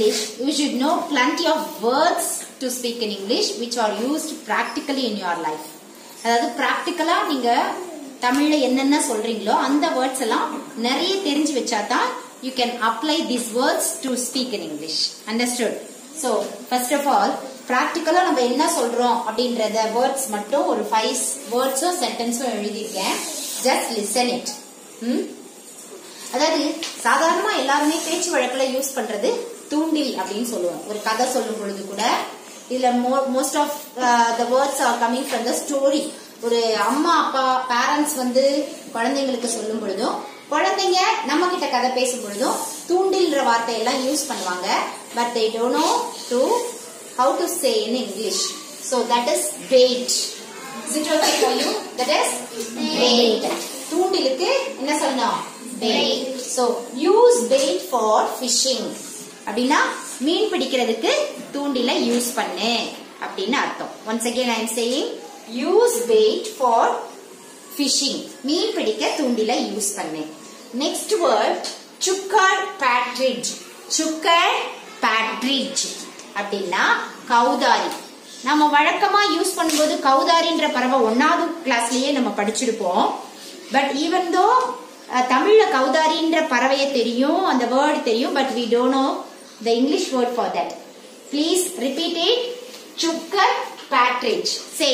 English, you should know plenty of words to speak in English which are used practically in your life. அதாவது ப்ராக்டிக்கலா நீங்க தமிழ்ல என்னென்ன சொல்றீங்களோ அந்த வேர்ட்ஸ் எல்லாம் நிறைய தெரிஞ்சு வச்சா தான் you can apply this words to speak in English understood so first of all ப்ராக்டிக்கலா நம்ம என்ன சொல்றோம் அப்படின்றத வேர்ட்ஸ் மட்டும் ஒரு ஃபைவ் வேர்ட்ஸும் சென்டென்ஸும் எழுதியிருக்கேன் ஜஸ்ட் லிசன் இட் ம் அதாவது சாதாரணமா எல்லாருமே பேச்சு வழக்குல யூஸ் பண்றது தூண்டில் அப்படின்னு சொல்லுவோம் ஒரு கதை சொல்லும் பொழுது கூட இதுல most of the words are coming from the story ஒரு அம்மா அப்பா பேரண்ட்ஸ் வந்து குழந்தைங்களுக்கு சொல்லும் பொழுதும் குழந்தைங்க நம்ம கிட்ட கதை பேசும் பொழுதும் தூண்டில்ன்ற வார்த்தையெல்லாம் யூஸ் பண்ணுவாங்க but they don't know to how to say in English so that is wait Is it okay for you? That is bait. தூண்டிலுக்கு என்ன சொல்லணும் bait. So use bait for fishing. அப்படின்னா மீன் பிடிக்கிறதுக்கு தூண்டில யூஸ் பண்ணு அப்படின்னு அர்த்தம் once again I am saying use bait for fishing. மீன் பிடிக்க தூண்டில யூஸ் பண்ணு next word chukar partridge chukar partridge அப்படின்னா கௌதாரி நம்ம வழக்கமா யூஸ் பண்ணும்போது கௌதாரின்ற பறவை ஒன்னாவது கிளாஸ்லயே நம்ம படிச்சிருப்போம் பட் ஈவன் தோ தமிழ்ல கௌதாரின்ற பறவைய தெரியும் அந்த வேர்டு தெரியும் but we don't know the English word for that please repeat it chukar partridge say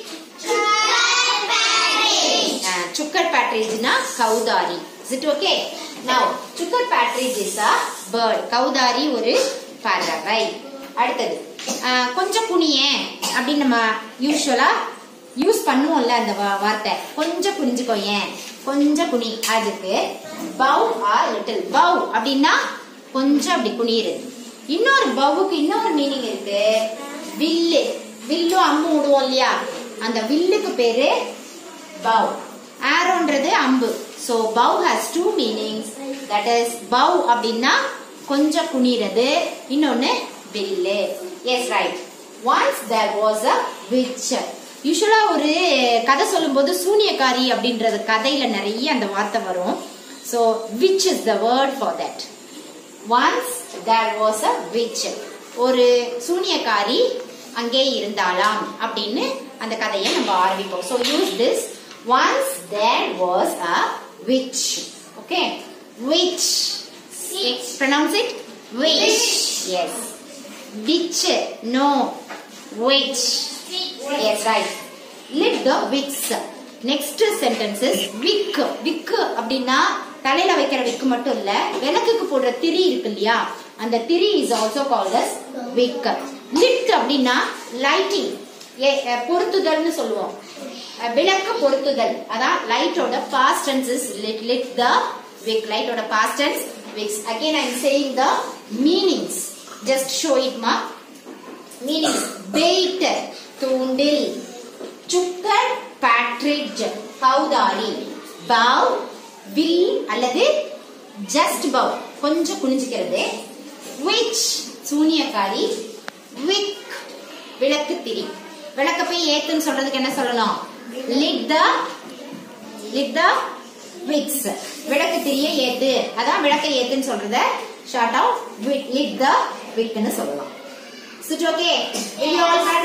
chukar பேட்ரிட்ஜ்னா கௌதாரி is it okay now chukar partridge is a bird கௌதாரி ஒரு பறவை அடுத்தது கொஞ்சம் குனியேன் அப்படின்னு நம்ம யூஸ்வலா யூஸ் பண்ணுவோம்ல அந்த வார்த்தை கொஞ்சம் குனிஞ்சுக்கோ ஏன் கொஞ்சம் குனி அதுக்கு பவ் ஆர் லிட்டில் பவ் அப்படின்னா கொஞ்சம் அப்படி குனியுது இன்னொரு பவுக்கு இன்னொரு மீனிங் இருக்கு வில்லு வில்லும் அம்பு விடுவோம் இல்லையா அந்த வில்லுக்கு பேரு பவ் ஆரோன்றது அம்பு so bow has two meanings that is bow அப்படின்னா கொஞ்சம் குனிறது இன்னொன்னு வில்லு yes right once there was a witch யூஸ்வலா ஒரு கதை சொல்லும்போது சூனியக்காரி அப்படின்றது கதையில நிறைய அந்த வார்த்தை வரும் so which is the word for that once there was a witch ஒரு சூனியக்காரி அங்கே இருந்தாலாம் அப்படின்னு அந்த கதையை நம்ம ஆரம்பிப்போம் so use this once there was a witch okay which pronounce it which yes which no which yes right let the wicks next sentence is wick wick அப்படின்னா தலையில வைக்கிற விக்கு மட்டும் இல்ல விளக்குக்கு போடுற திரி இருக்கு இல்லையா அந்த திரி is also called as wick lit அப்படின்னா லைட்டிங் பொருத்துதல்னு சொல்லுவோம் விளக்கு பொருத்துதல் அதான் லைட்டோட past tense is lit lit the wick லைட்டோட past tense wigs. Again, I am saying the meanings. Just show it, ma. Meanings. Bait, தூண்டில் சுக்கர் பேட்ரிட்ஜ் கௌதாரி பவ் வில் அல்லது ஜஸ்ட் பவ் கொஞ்சம் குனிஞ்சுக்கிறது விச் சூனியக்காரி விக் விளக்கு திரி விளக்க போய் ஏத்துன்னு சொல்றதுக்கு என்ன சொல்லணும் lit the lit the wicks விளக்கு திரிய ஏத்து அதான் விளக்க ஏத்துன்னு சொல்றத ஷார்ட் அவுட் லிட் த விக்னு சொல்லலாம் சுட் ஓகே யூ ஆல்